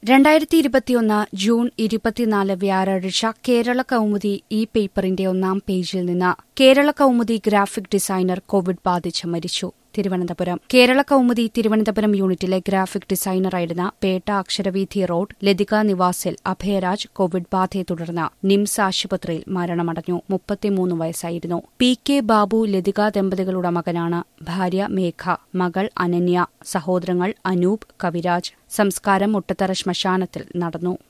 രണ്ടായിരത്തി ഇരുപത്തിയൊന്ന് ജൂൺ ഇരുപത്തിനാല് വ്യാഴാഴ്ച കേരള കൗമുദി ഈ പേപ്പറിന്റെ ഒന്നാം പേജിൽ നിന്ന് Kerala Kaumudi graphic designer Covid ബാധിച്ച് മരിച്ചു തിരുവനന്തപുരം കേരള കൗമുദി തിരുവനന്തപുരം യൂണിറ്റിലെ ഗ്രാഫിക് ഡിസൈനറായിരുന്ന പേട്ട അക്ഷരവീഥി റോഡ് ലതിക നിവാസിൽ അഭയരാജ് കോവിഡ് ബാധയെ തുടർന്ന് നിംസ് ആശുപത്രിയിൽ മരണമടഞ്ഞു മുപ്പത്തിമൂന്ന് വയസ്സായിരുന്നു പി കെ ബാബു ലതിക ദമ്പതികളുടെ മകനാണ് ഭാര്യ മേഘ മകൾ അനന്യ സഹോദരങ്ങൾ അനൂപ് കവിരാജ് സംസ്കാരം മുട്ടത്തറ ശ്മശാനത്തിൽ നടന്നു